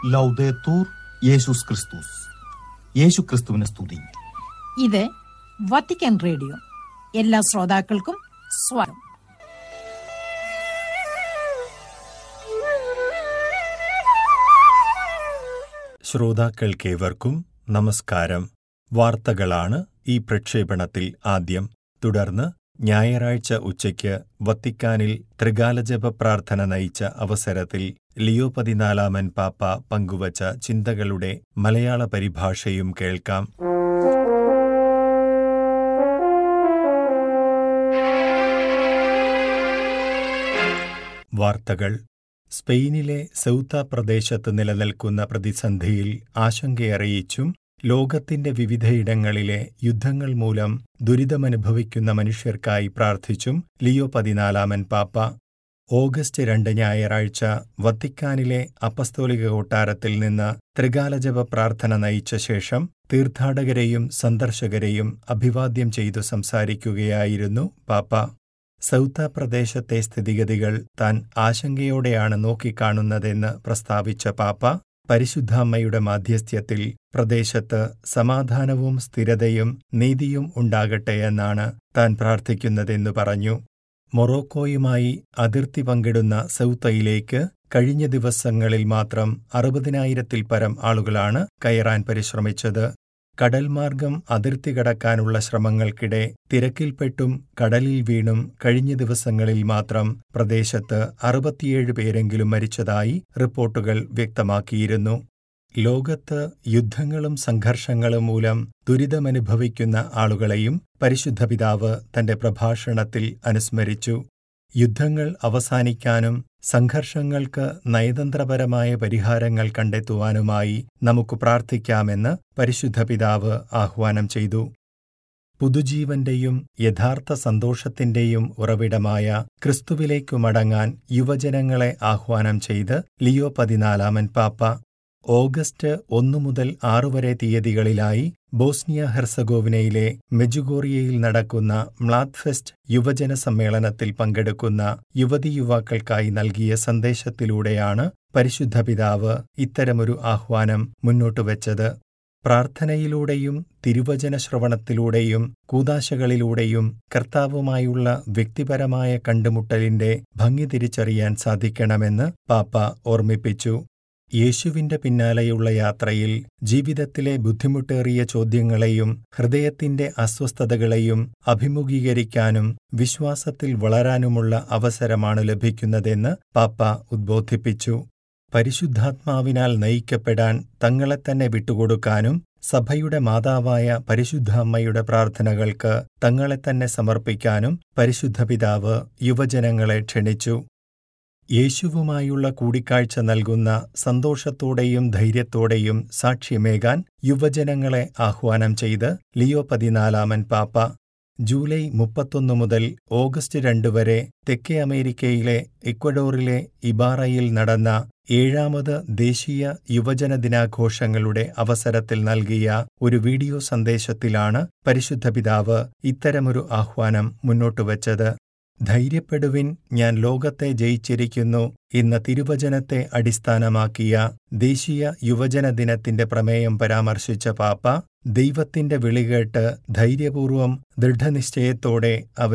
ലൗദേത്തൂർ യേശുസ് ക്രിസ്തുസ് യേശു ക്രിസ്തുവിനെ സ്തുതി ഇത് വത്തിക്കാൻ റേഡിയോ എല്ലാ ശ്രോതാക്കൾക്കും സ്വാഗതം ശ്രോതാക്കൾക്കേവർക്കും നമസ്കാരം വാർത്തകളാണ് ഈ പ്രക്ഷേപണത്തിൽ ആദ്യം തുടർന്ന് ഞായറാഴ്ച ഉച്ചയ്ക്ക് വത്തിക്കാനിൽ ത്രികാലജപ പ്രാർത്ഥന നയിച്ച അവസരത്തിൽ ലിയോ പതിനാലാമൻ പാപ്പ പങ്കുവച്ച ചിന്തകളുടെ മലയാള പരിഭാഷയും കേൾക്കാം വാർത്തകൾ സ്പെയിനിലെ സൗത്ത പ്രദേശത്ത് നിലനിൽക്കുന്ന പ്രതിസന്ധിയിൽ ആശങ്കയറിയിച്ചും ലോകത്തിന്റെ വിവിധയിടങ്ങളിലെ യുദ്ധങ്ങൾ മൂലം ദുരിതമനുഭവിക്കുന്ന മനുഷ്യർക്കായി പ്രാർത്ഥിച്ചും ലിയോ പതിനാലാമൻ പാപ്പ ഓഗസ്റ്റ് രണ്ട് ഞായറാഴ്ച വത്തിക്കാനിലെ അപ്പസ്തോലിക കൊട്ടാരത്തിൽ നിന്ന് ത്രികാലജപ പ്രാർത്ഥന നയിച്ച ശേഷം തീർത്ഥാടകരെയും സന്ദർശകരെയും അഭിവാദ്യം ചെയ്തു സംസാരിക്കുകയായിരുന്നു പാപ്പ സൗത്ത പ്രദേശത്തെ സ്ഥിതിഗതികൾ താൻ ആശങ്കയോടെയാണ് നോക്കിക്കാണുന്നതെന്ന് പ്രസ്താവിച്ച പാപ്പ പരിശുദ്ധാമ്മയുടെ മാധ്യസ്ഥ്യത്തിൽ പ്രദേശത്ത് സമാധാനവും സ്ഥിരതയും നീതിയും ഉണ്ടാകട്ടെയെന്നാണ് താൻ പ്രാർത്ഥിക്കുന്നതെന്നു പറഞ്ഞു മൊറോക്കോയുമായി അതിർത്തി പങ്കിടുന്ന സൗത്തയിലേക്ക് കഴിഞ്ഞ ദിവസങ്ങളിൽ മാത്രം അറുപതിനായിരത്തിൽ പരം ആളുകളാണ് കയറാൻ പരിശ്രമിച്ചത് കടൽമാർഗം അതിർത്തി കടക്കാനുള്ള ശ്രമങ്ങൾക്കിടെ തിരക്കിൽപ്പെട്ടും കടലിൽ വീണും കഴിഞ്ഞ ദിവസങ്ങളിൽ മാത്രം പ്രദേശത്ത് അറുപത്തിയേഴ് പേരെങ്കിലും മരിച്ചതായി റിപ്പോർട്ടുകൾ വ്യക്തമാക്കിയിരുന്നു ലോകത്ത് യുദ്ധങ്ങളും സംഘർഷങ്ങളും മൂലം ദുരിതമനുഭവിക്കുന്ന ആളുകളെയും പരിശുദ്ധ പിതാവ് തന്റെ പ്രഭാഷണത്തിൽ അനുസ്മരിച്ചു യുദ്ധങ്ങൾ അവസാനിക്കാനും സംഘർഷങ്ങൾക്ക് നയതന്ത്രപരമായ പരിഹാരങ്ങൾ കണ്ടെത്തുവാനുമായി നമുക്ക് പ്രാർത്ഥിക്കാമെന്ന് പരിശുദ്ധ പിതാവ് ആഹ്വാനം ചെയ്തു പുതുജീവന്റെയും യഥാർത്ഥ സന്തോഷത്തിന്റെയും ഉറവിടമായ ക്രിസ്തുവിലേക്കു മടങ്ങാൻ യുവജനങ്ങളെ ആഹ്വാനം ചെയ്ത് ലിയോ പതിനാലാമൻ പാപ്പ ഓഗസ്റ്റ് ഒന്നു മുതൽ ആറു വരെ തീയതികളിലായി ബോസ്നിയ ഹെർസഗോവിനയിലെ മെജുഗോറിയയിൽ നടക്കുന്ന മ്ലാദ് ഫെസ്റ്റ് യുവജന സമ്മേളനത്തിൽ പങ്കെടുക്കുന്ന യുവതി യുവാക്കൾക്കായി നൽകിയ സന്ദേശത്തിലൂടെയാണ് പരിശുദ്ധ പിതാവ് ഇത്തരമൊരു ആഹ്വാനം മുന്നോട്ടുവച്ചത് പ്രാർത്ഥനയിലൂടെയും തിരുവചന ശ്രവണത്തിലൂടെയും കൂതാശകളിലൂടെയും കർത്താവുമായുള്ള വ്യക്തിപരമായ കണ്ടുമുട്ടലിന്റെ ഭംഗി തിരിച്ചറിയാൻ സാധിക്കണമെന്ന് പാപ്പ ഓർമ്മിപ്പിച്ചു യേശുവിന്റെ പിന്നാലെയുള്ള യാത്രയിൽ ജീവിതത്തിലെ ബുദ്ധിമുട്ടേറിയ ചോദ്യങ്ങളെയും ഹൃദയത്തിന്റെ അസ്വസ്ഥതകളെയും അഭിമുഖീകരിക്കാനും വിശ്വാസത്തിൽ വളരാനുമുള്ള അവസരമാണ് ലഭിക്കുന്നതെന്ന് പാപ്പ ഉദ്ബോധിപ്പിച്ചു പരിശുദ്ധാത്മാവിനാൽ നയിക്കപ്പെടാൻ തങ്ങളെ തന്നെ വിട്ടുകൊടുക്കാനും സഭയുടെ മാതാവായ പരിശുദ്ധ അമ്മയുടെ പ്രാർത്ഥനകൾക്ക് തങ്ങളെ തന്നെ സമർപ്പിക്കാനും പരിശുദ്ധ പിതാവ് യുവജനങ്ങളെ ക്ഷണിച്ചു യേശുവുമായുള്ള കൂടിക്കാഴ്ച നൽകുന്ന സന്തോഷത്തോടെയും ധൈര്യത്തോടെയും സാക്ഷ്യമേകാൻ യുവജനങ്ങളെ ആഹ്വാനം ചെയ്ത് ലിയോ പതിനാലാമൻ പാപ്പ ജൂലൈ മുപ്പത്തൊന്ന് മുതൽ ഓഗസ്റ്റ് രണ്ട് വരെ തെക്കേ അമേരിക്കയിലെ ഇക്വഡോറിലെ ഇബാറയിൽ നടന്ന ഏഴാമത് ദേശീയ യുവജന ദിനാഘോഷങ്ങളുടെ അവസരത്തിൽ നൽകിയ ഒരു വീഡിയോ സന്ദേശത്തിലാണ് പരിശുദ്ധ പിതാവ് ഇത്തരമൊരു ആഹ്വാനം മുന്നോട്ടുവച്ചത് ധൈര്യപ്പെടുവിൻ ഞാൻ ലോകത്തെ ജയിച്ചിരിക്കുന്നു എന്ന തിരുവചനത്തെ അടിസ്ഥാനമാക്കിയ ദേശീയ യുവജന ദിനത്തിന്റെ പ്രമേയം പരാമർശിച്ച പാപ്പ ദൈവത്തിന്റെ വിളികേട്ട് ധൈര്യപൂർവം ദൃഢനിശ്ചയത്തോടെ അവൻ